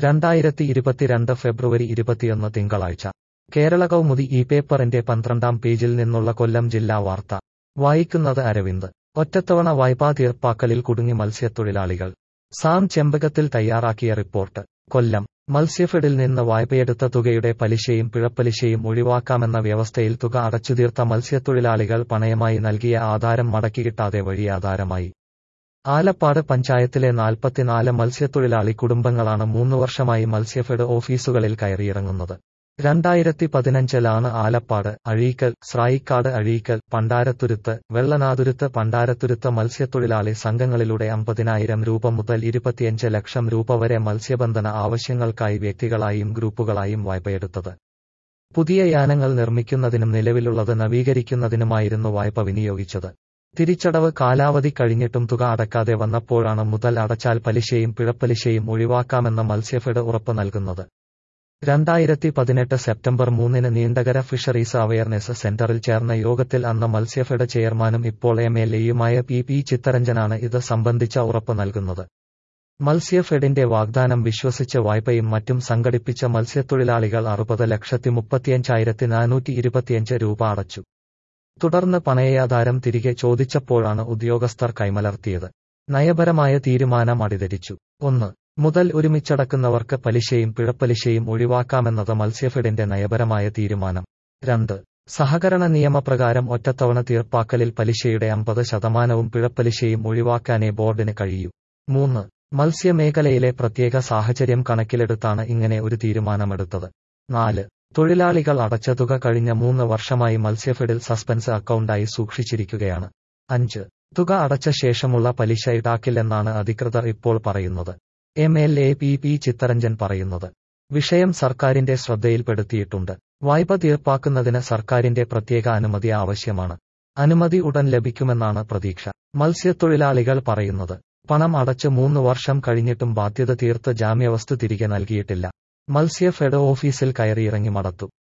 രണ്ടായിരത്തി ഇരുപത്തിരണ്ട് ഫെബ്രുവരി ഇരുപത്തിയൊന്ന് തിങ്കളാഴ്ച കേരള കൗമുദി ഈ പേപ്പറിന്റെ പന്ത്രണ്ടാം പേജിൽ നിന്നുള്ള കൊല്ലം ജില്ലാ വാർത്ത വായിക്കുന്നത് അരവിന്ദ് ഒറ്റത്തവണ വായ്പാ തീർപ്പാക്കലിൽ കുടുങ്ങി മത്സ്യത്തൊഴിലാളികൾ സാം ചെമ്പകത്തിൽ തയ്യാറാക്കിയ റിപ്പോർട്ട് കൊല്ലം മത്സ്യഫെഡിൽ നിന്ന് വായ്പയെടുത്ത തുകയുടെ പലിശയും പിഴപ്പലിശയും ഒഴിവാക്കാമെന്ന വ്യവസ്ഥയിൽ തുക അടച്ചുതീർത്ത മത്സ്യത്തൊഴിലാളികൾ പണയമായി നൽകിയ ആധാരം മടക്കിക്കിട്ടാതെ വഴിയാധാരമായി ആലപ്പാട് പഞ്ചായത്തിലെ നാൽപ്പത്തിനാല് മത്സ്യത്തൊഴിലാളി കുടുംബങ്ങളാണ് മൂന്നു വർഷമായി മത്സ്യഫെഡ് ഓഫീസുകളിൽ കയറിയിറങ്ങുന്നത് രണ്ടായിരത്തി പതിനഞ്ചിലാണ് ആലപ്പാട് അഴീക്കൽ സ്രായിക്കാട് അഴീക്കൽ പണ്ടാരത്തുരുത്ത് വെള്ളനാതുരുത്ത് പണ്ടാരത്തുരുത്ത് മത്സ്യത്തൊഴിലാളി സംഘങ്ങളിലൂടെ അമ്പതിനായിരം രൂപ മുതൽ ഇരുപത്തിയഞ്ച് ലക്ഷം രൂപ വരെ മത്സ്യബന്ധന ആവശ്യങ്ങൾക്കായി വ്യക്തികളായും ഗ്രൂപ്പുകളായും വായ്പയെടുത്തത് പുതിയ യാനങ്ങൾ നിർമ്മിക്കുന്നതിനും നിലവിലുള്ളത് നവീകരിക്കുന്നതിനുമായിരുന്നു വായ്പ വിനിയോഗിച്ചത് തിരിച്ചടവ് കാലാവധി കഴിഞ്ഞിട്ടും തുക അടക്കാതെ വന്നപ്പോഴാണ് മുതൽ അടച്ചാൽ പലിശയും പിഴപ്പലിശയും ഒഴിവാക്കാമെന്ന മത്സ്യഫെഡ് ഉറപ്പ് നൽകുന്നത് രണ്ടായിരത്തി പതിനെട്ട് സെപ്റ്റംബർ മൂന്നിന് നീണ്ടകര ഫിഷറീസ് അവയർനെസ് സെന്ററിൽ ചേർന്ന യോഗത്തിൽ അന്ന് മത്സ്യഫെഡ് ചെയർമാനും ഇപ്പോൾ എം എൽ എയുമായ പി പി ചിത്തരഞ്ജനാണ് ഇത് സംബന്ധിച്ച ഉറപ്പ് നൽകുന്നത് മത്സ്യഫെഡിന്റെ വാഗ്ദാനം വിശ്വസിച്ച് വായ്പയും മറ്റും സംഘടിപ്പിച്ച മത്സ്യത്തൊഴിലാളികൾ അറുപത് ലക്ഷത്തി മുപ്പത്തിയഞ്ചായിരത്തി നാനൂറ്റി ഇരുപത്തിയഞ്ച് രൂപ അടച്ചു തുടർന്ന് പണയാധാരം തിരികെ ചോദിച്ചപ്പോഴാണ് ഉദ്യോഗസ്ഥർ കൈമലർത്തിയത് നയപരമായ തീരുമാനം അടിധരിച്ചു ഒന്ന് മുതൽ ഒരുമിച്ചടക്കുന്നവർക്ക് പലിശയും പിഴപ്പലിശയും ഒഴിവാക്കാമെന്നത് മത്സ്യഫെഡിന്റെ നയപരമായ തീരുമാനം രണ്ട് സഹകരണ നിയമപ്രകാരം ഒറ്റത്തവണ തീർപ്പാക്കലിൽ പലിശയുടെ അമ്പത് ശതമാനവും പിഴപ്പലിശയും ഒഴിവാക്കാനേ ബോർഡിന് കഴിയൂ മൂന്ന് മത്സ്യമേഖലയിലെ പ്രത്യേക സാഹചര്യം കണക്കിലെടുത്താണ് ഇങ്ങനെ ഒരു തീരുമാനമെടുത്തത് നാല് തൊഴിലാളികൾ അടച്ച തുക കഴിഞ്ഞ മൂന്ന് വർഷമായി മത്സ്യഫെഡിൽ സസ്പെൻസ് അക്കൗണ്ടായി സൂക്ഷിച്ചിരിക്കുകയാണ് അഞ്ച് തുക അടച്ച ശേഷമുള്ള പലിശ ഈടാക്കില്ലെന്നാണ് അധികൃതർ ഇപ്പോൾ പറയുന്നത് M L A P P Chittaranjan പറയുന്നത് വിഷയം സർക്കാരിന്റെ ശ്രദ്ധയിൽപ്പെടുത്തിയിട്ടുണ്ട് വായ്പ തീർപ്പാക്കുന്നതിന് സർക്കാരിന്റെ പ്രത്യേക അനുമതി ആവശ്യമാണ് അനുമതി ഉടൻ ലഭിക്കുമെന്നാണ് പ്രതീക്ഷ മത്സ്യത്തൊഴിലാളികൾ പറയുന്നത് പണം അടച്ച് മൂന്ന് വർഷം കഴിഞ്ഞിട്ടും ബാധ്യത തീർത്ത് ജാമ്യവസ്തു തിരികെ നൽകിയിട്ടില്ല മത്സ്യഫെഡ് ഓഫീസിൽ കയറിയിറങ്ങി മടത്തു